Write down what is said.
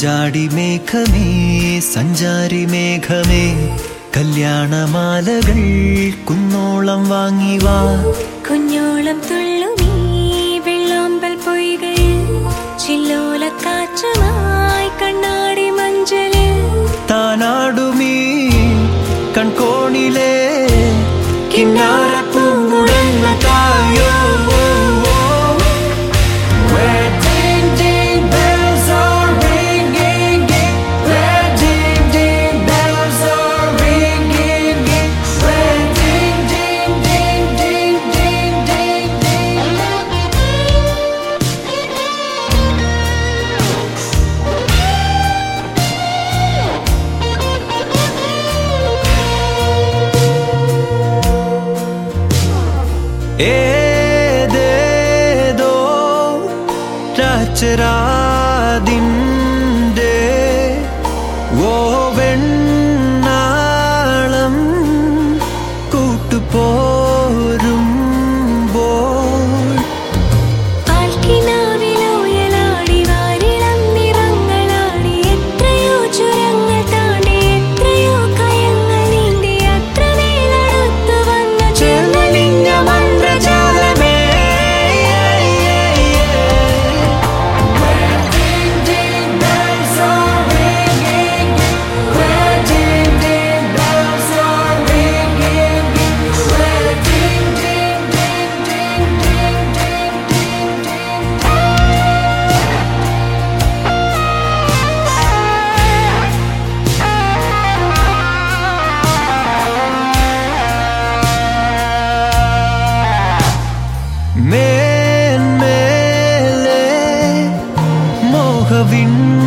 മഞ്ചാടി മേഘമേ സഞ്ചാരി മേഘമേ കല്യാണമാലകൾ കുന്നോളം വാങ്ങി വാ കുഞ്ഞോളം തുള്ളുമീ വെള്ളാമ്പൽ പൊയ്കയിൽ ചില്ലോല കാറ്റുമായി കണ്ണാടി മഞ്ചലിൽ താനാടുമീ കൺകോണിലെ കിന്നാര പൂങ്കുടന്ന തായോ Wedding ding bells are ringing, wedding ding bells are ringing, wedding ding ding ding ding ding ding. ഏതേതോ രാച്ചരാതിൻ്റെ ഓ വെണ്ണാളം കൂട്ടുപോരുമ്പോൾ പാൽക്കിനാവിലോയലാടി വാരിളം നിറങ്ങളാടി എത്രയോ ചുരങ്ങൾ താണ്ടി എത്രയോ കയങ്ങൾ നീന്തി അത്ര മേലടുത്തു വന്ന ചെലലിഞ്ഞ മന്ത്രജാലമേ Wedding ding bells are ringing, wedding ding bells are ringing, wedding ding ding ding ding ding ding ding. മേന്മേലെ മോഹവിൻ